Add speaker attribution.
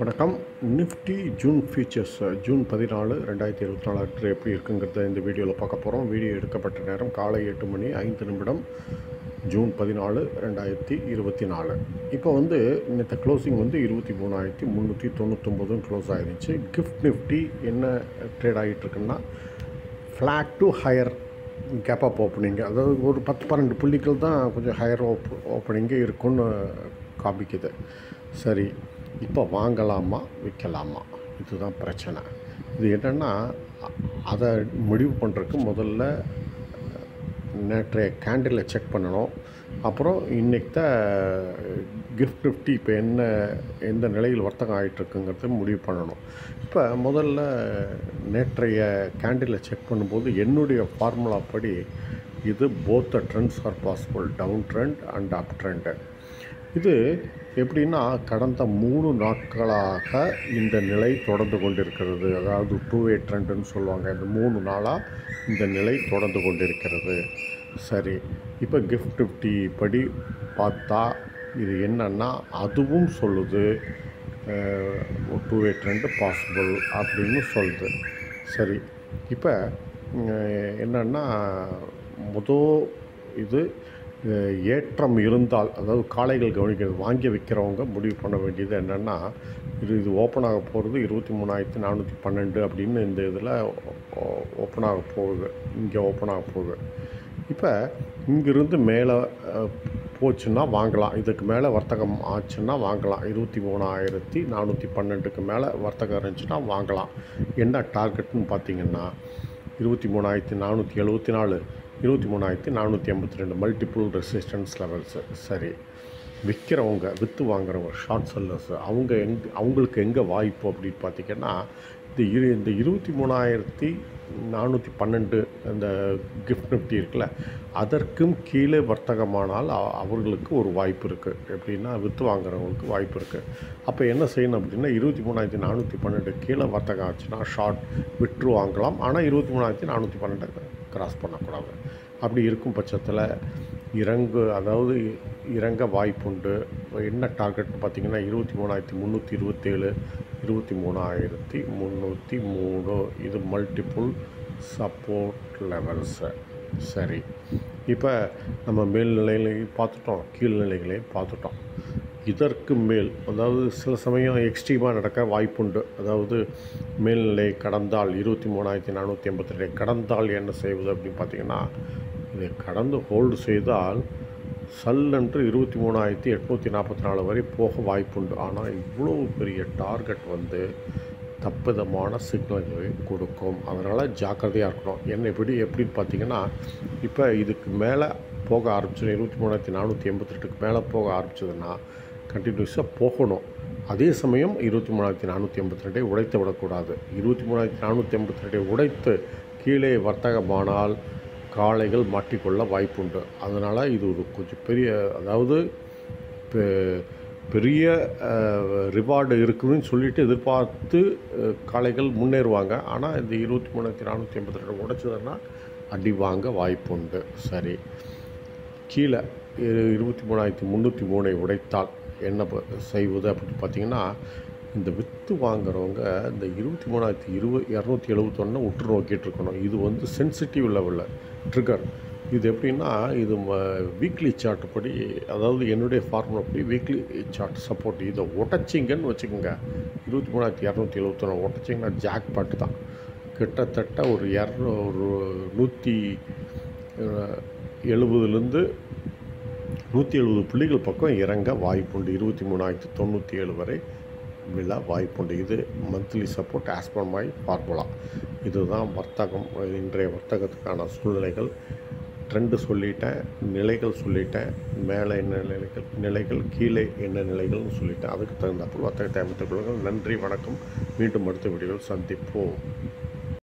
Speaker 1: வணக்கம் Nifty June features June பதினாலு ரெண்டாயிரத்தி இருபத்தி நாலு அன்று எப்படி இருக்குங்கிறத இந்த வீடியோவில் பார்க்க போகிறோம் வீடியோ எடுக்கப்பட்ட நேரம் காலை எட்டு மணி ஐந்து நிமிடம் ஜூன் பதினாலு ரெண்டாயிரத்தி இருபத்தி நாலு இப்போ வந்து நேற்று க்ளோசிங் வந்து இருபத்தி மூணாயிரத்தி முந்நூற்றி தொண்ணூத்தொம்போதும் க்ளோஸ் ஆகிருந்துச்சு கிஃப்ட் நிஃப்டி என்ன ட்ரேட் ஆகிட்டு இருக்குன்னா flat to higher gap up opening அதாவது ஒரு பத்து பன்னெண்டு புள்ளிகள் தான் கொஞ்சம் ஹையர் ஓப் ஓப்பனிங்கே இருக்குன்னு காமிக்குது சரி இப்போ வாங்கலாமா விற்கலாமா இதுதான் பிரச்சனை இது என்னென்னா அ- அதை முடிவு பண்ணுறதுக்கு முதல்ல நேற்றைய கேண்டிலை செக் பண்ணணும் அப்புறம் இன்றைக்கி தான் கிஃப்ட் நிஃப்டி இப்போ என்ன எந்த நிலையில் வர்த்தகம் ஆகிட்டுருக்குங்கிறத முடிவு பண்ணணும் இப்போ முதல்ல நேற்றைய கேண்டிலை செக் பண்ணும்போது என்னுடைய ஃபார்முலா படி இது both trends are possible down trend and up trend இது எப்படின்னா கடந்த மூணு நாட்களாக இந்த நிலை தொடர்ந்து கொண்டிருக்கிறது அதாவது டூ வே ட்ரெண்டுன்னு சொல்லுவாங்க இந்த மூணு நாளாக இந்த நிலை தொடர்ந்து கொண்டிருக்கிறது சரி இப்போ கிஃப்ட் நிஃப்டி படி பார்த்தா இது என்னன்னா அதுவும் சொல்லுது டூ வே ட்ரெண்டு பாசிபிள் அப்படின்னு சொல்லுது சரி இப்போ என்னன்னா முதல் இது அஹ், ஏற்றம் இருந்தால் அதாவது காளைகள் கவனிக்கிறது வாங்கி விற்கிறவங்க முடிவு பண்ண வேண்டியது என்னென்னா இது இது ஓப்பன் ஆக போகிறது இருபத்தி மூணாயிரத்தி நானூற்றி பன்னெண்டு அப்படின்னு இந்த இதில் ஓப்பன் ஆக போகுது இங்கே ஓப்பன் ஆக போகுது இப்போ இங்கிருந்து மேலே அஹ், போச்சுன்னா வாங்கலாம் இதுக்கு மேலே வர்த்தகம் ஆச்சுன்னா வாங்கலாம் இருபத்தி மூணாயிரத்தி நானூற்றி பன்னெண்டுக்கு மேலே வர்த்தகம் இருந்துச்சுன்னா வாங்கலாம் என்ன டார்கெட்னு பார்த்தீங்கன்னா இருபத்தி மூணாயிரத்தி நானூற்றி எழுபத்தி நாலு இருபத்தி மூணாயிரத்தி நானூற்றி எண்பத்தி ரெண்டு மல்டிபிள் ரெசிஸ்டன்ஸ் லெவல்ஸு சரி விற்கிறவங்க விற்று வாங்குறவங்க ஷார்ட் செல்லர்ஸ் அவங்க எங் அவங்களுக்கு எங்கே வாய்ப்பு அப்படின்னு பார்த்தீங்கன்னா இந்த இரு இந்த இருபத்தி மூணாயிரத்தி நானூற்றி பன்னெண்டு அந்த கிஃப்ட் நிஃப்டி இருக்குல்ல அதற்கும் கீழே வர்த்தகமானால் அ- அவர்களுக்கு ஒரு வாய்ப்பு இருக்குது எப்படின்னா விற்று வாங்குறவங்களுக்கு வாய்ப்பு இருக்குது அப்போ என்ன செய்யணும் அப்படின்னா இருபத்தி மூணாயிரத்தி நானூற்றி பன்னெண்டு கீழே வர்த்தகம் ஆச்சுன்னா ஷார்ட் விற்று வாங்கலாம் ஆனால் இருபத்தி மூணாயிரத்தி நானூற்றி பன்னெண்டு கிராஸ் பண்ணக்கூடாது அப்படி இருக்கும் பட்சத்தில் இறங்கு அதாவது இறங்க வாய்ப்புண்டு என்ன டார்கெட் பார்த்தீங்கன்னா இருபத்தி மூணாயிரத்தி முந்நூற்றி இருபத்தேழு இருபத்தி மூணாயிரத்தி முந்நூற்றி மூணு இது மல்டிப்புள் சப்போர்ட் லெவல்ஸு சரி இப்போ நம்ம மேல்நிலைகளையும் பார்த்துட்டோம் கீழ்நிலைகளையும் பார்த்துட்டோம் இதற்கு மேல் அதாவது சில சமயம் எக்ஸ்ட்ரீமாக நடக்க வாய்ப்புண்டு அதாவது மேல்நிலை கடந்தால் இருபத்தி மூணாயிரத்தி நானூற்றி எண்பத்தி ரெண்டு கடந்தால் என்ன செய்வது அப்படின்னு பார்த்தீங்கன்னா இதை கடந்து ஹோல்டு செய்தால் சல்லென்று இருபத்தி மூணாயிரத்தி எட்நூற்றி நாற்பத்தி நாலு வரை போக வாய்ப்புண்டு ஆனால் இவ்வளோ பெரிய டார்கெட் வந்து தப்பிதமான சிக்னல்களை கொடுக்கும் அதனால் ஜாக்கிரதையாக இருக்கணும் என்ன எப்படி எப்படின்னு பார்த்தீங்கன்னா இப்போ இதுக்கு மேலே போக ஆரம்பிச்சிடும் இருபத்தி மூணாயிரத்தி நானூற்றி எண்பத்தி ரெண்டுக்கு மேலே போக ஆரம்பிச்சதுன்னா கண்டினியூஸாக போகணும் அதே சமயம் இருபத்தி மூணாயிரத்தி நானூற்றி எண்பத்தி ரெண்டை உடைத்து விடக்கூடாது இருபத்தி மூணாயிரத்தி நானூற்றி எண்பத்தி ரெண்டை உடைத்து கீழே வர்த்தகமானால் காளைகள் மாட்டிக்கொள்ள வாய்ப்புண்டு அதனால் இது ஒரு கொஞ்சம் பெரிய அதாவது பெ- பெரிய ரிவார்டு இருக்குதுன்னு சொல்லிட்டு எதிர்பார்த்து அஹ், காளைகள் முன்னேறுவாங்க ஆனால் இந்த இருபத்தி மூணாயிரத்தி நானூற்றி எண்பத்தி ரெண்டு உடைச்சதுன்னா அடி வாங்க வாய்ப்புண்டு சரி கீழே இரு- இருபத்தி மூணாயிரத்தி முந்நூற்றி மூணை உடைத்தால் என்ன ப- செய்வது அப்படின்னு பார்த்தீங்கன்னா இந்த விற்று வாங்குறவங்க இந்த இருபத்தி மூணாயிரத்தி இருபது இரநூத்தி எழுபத்தொன்னு உற்று நோக்கிட்டு இருக்கணும் இது வந்து சென்சிட்டிவ் லெவலில் ட்ரிகர் இது எப்படின்னா இது வீக்லி சார்ட் படி அதாவது என்னுடைய ஃபார்முலா படி வீக்லி சார்ட் சப்போர்ட் இதை உடச்சிங்கன்னு வச்சுக்கோங்க இருபத்தி மூணாயிரத்தி இரநூத்தி எழுபத்தொன்று உடச்சிங்கன்னா ஜாக் பாட்டு தான் கிட்டத்தட்ட ஒரு இரநூ ஒரு நூற்றி எழுபதுலேருந்து நூற்றி எழுபது புள்ளிகள் பக்கம் இறங்க வாய்ப்புண்டு இருபத்தி மூணாயிரத்தி தொண்ணூற்றி ஏழு வரை விழ வாய்ப்புண்டு இது monthly support as per my formula இதுதான் வர்த்தகம் இன்றைய வர்த்தகத்துக்கான சூழ்நிலைகள் ட்ரெண்டு சொல்லிட்டேன் நிலைகள் சொல்லிட்டேன் மேலே என்ன நிலைகள் நிலைகள் கீழே என்ன நிலைகள்னு சொல்லிட்டேன் அதுக்கு தகுந்தாப்புல வர்த்தகத்தை அமைத்துக் கொள்ளுங்கள் நன்றி வணக்கம் மீண்டும் அடுத்த வீடியோவில் சந்திப்போம்